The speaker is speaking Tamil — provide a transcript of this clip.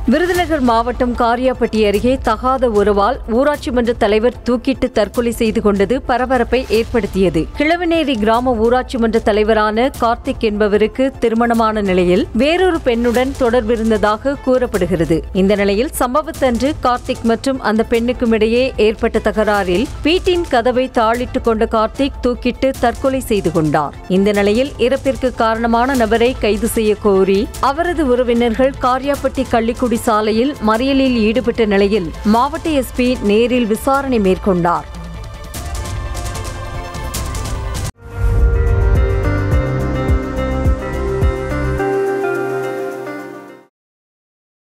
விருதுநகர் மாவட்டம் காரியாப்பட்டி அருகே தகாத உறவால் ஊராட்சி மன்ற தலைவர் தூக்கிட்டு தற்கொலை செய்து கொண்டது பரபரப்பை ஏற்படுத்தியது கிழவனேரி கிராம ஊராட்சி மன்ற தலைவரான கார்த்திக் என்பவருக்கு திருமணமான நிலையில் வேறொரு பெண்ணுடன் தொடர்பிருந்ததாக கூறப்படுகிறது இந்த நிலையில் சம்பவத்தன்று கார்த்திக் மற்றும் அந்த பெண்ணுக்கும் இடையே ஏற்பட்ட தகராறில் வீட்டின் கதவை தாளிட்டு கொண்ட கார்த்திக் தூக்கிட்டு தற்கொலை செய்து கொண்டார் இந்த நிலையில் இறப்பிற்கு காரணமான நபரை கைது செய்ய கோரி அவரது உறவினர்கள் காரியாப்பட்டி கள்ளிக்குடி சாலையில் மறியலில் ஈடுபட்ட நிலையில் மாவட்ட எஸ்பி நேரில் விசாரணை மேற்கொண்டார்